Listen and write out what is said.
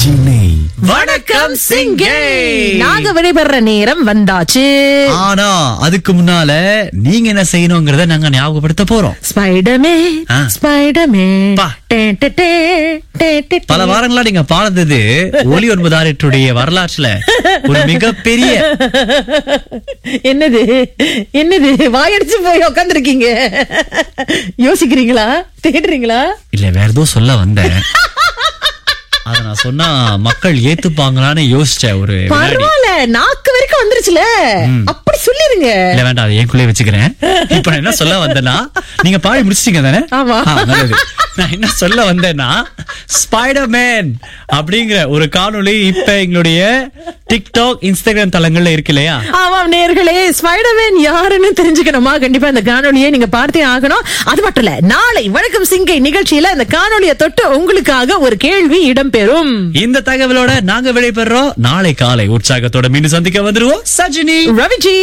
சஜினை வணக்கம் சிங்கே நாங்க விடைபெற நேரம் வந்தாச்சு ஆனா அதுக்கு முன்னால நீங்க என்ன செய்யணுங்கிறத நாங்க ஞாபகப்படுத்த போறோம் ஸ்பைடமே ஆ. ஸ்பைடமே பா. டே, டே, டே, டே, டே, பல டே. வாரங்களா நீங்க பாடுறது ஒலி ஒன்பது ஆறிட்டுடைய வரலாற்றுல ஒரு மிகப்பெரிய என்னது என்னது வாயடிச்சு போய் உட்காந்துருக்கீங்க யோசிக்கிறீங்களா தேடுறீங்களா இல்ல வேற ஏதோ சொல்ல வந்தேன் அத நான் சொன்னா மக்கள் ஏத்துப்பாங்களான்னு யோசிச்ச ஒரு வினாடி. பரவாயில்ல நாக்கு வரைக்கும் வந்துருச்சுல அப்படி சொல்லிருங்க இல்ல வேண்டாம் அதை என்குள்ளே வச்சுக்கிறேன் இப்ப நான் என்ன சொல்ல வந்தேன்னா நீங்க பாடி முடிச்சிட்டீங்க தானே ஆமா. ஆ, நல்லது நான் என்ன சொல்ல வந்தேன்னா ஸ்பைடர்மேன் அப்படிங்கிற ஒரு காணொளி இப்ப எங்களுடைய டிக்டாக் இன்ஸ்டாகிராம் தளங்கள்ல இருக்கு இல்லையா ஆமாம் நேர்களே ஸ்பைடர்மேன் யாருன்னு தெரிஞ்சுக்கணுமா கண்டிப்பா இந்த காணொளியை நீங்க பார்த்தே ஆகணும் அது மட்டும் இல்ல நாளை வணக்கம் சிங்கை நிகழ்ச்சியில இந்த காணொளியை தொட்டு உங்களுக்காக ஒரு கேள்வி இடம்பெறும் இந்த தகவலோட நாங்க விடைபெறோம் நாளை காலை உற்சாகத்தோட மீண்டும் சந்திக்க வந்துருவோம் சஜினி ரவிஜி